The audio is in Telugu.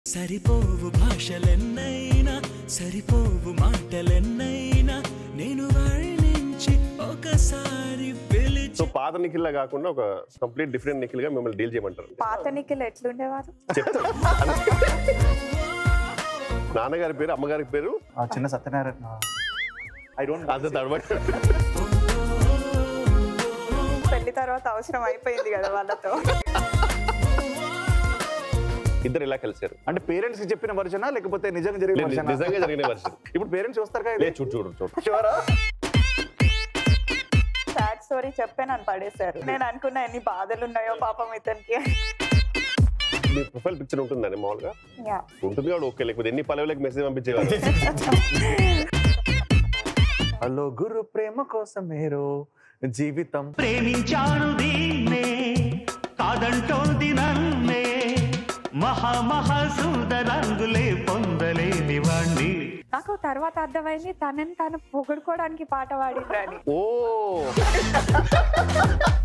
సరిపోవు భాషలెన్నైనా సరిపోవు మాటలెన్నైనా నేను వర్ణించి ఒకసారి సో పిలిచి పాత నిఖిల్ లా కాకుండా ఒక కంప్లీట్ డిఫరెంట్ నిఖిల్ గా మిమ్మల్ని డీల్ చేయమంటారు పాత నిఖిల్ ఎట్లుండేవారు చెప్తారు నాన్నగారి పేరు అమ్మగారి పేరు ఆ చిన్న సత్యనారాయణ ఐ డోంట్ అంత తడబడి పెళ్లి తర్వాత అవసరం అయిపోయింది కదా వాళ్ళతో ఇద్దరు ఇలా కలిశారు అంటే పేరెంట్స్ కి చెప్పిన వర్జనా లేకపోతే నిజంగా జరిగిన లేదు, వర్జనా నిజంగా జరిగిన వర్షం ఇప్పుడు పేరెంట్స్ చూస్తారు కదా లేదు చూడు చూడు చూడు షూరా సాడ్ స్టోరీ చెప్పే నన్ను పడేశారు నేను అనుకున్నా ఎన్ని బాధలు ఉన్నాయో పాపం ఇతనికి మీ ప్రొఫైల్ పిక్చర్ ఉంటుందండి మామూలుగా యా ఉంటుంది కూడా ఓకే లేకపోతే ఎన్ని పలవులకు మెసేజ్ పంపించేవారు హలో గురు ప్రేమ కోసం మీరు జీవితం ప్రేమించాను దీన్నే కాదంటోంది నన్నే మహా మహా రంగులే పొందలేని వాణ్ణి నాకు తర్వాత అర్థమైంది తనని తను పొగుడుకోవడానికి పాట పాడిండ్రని ఓ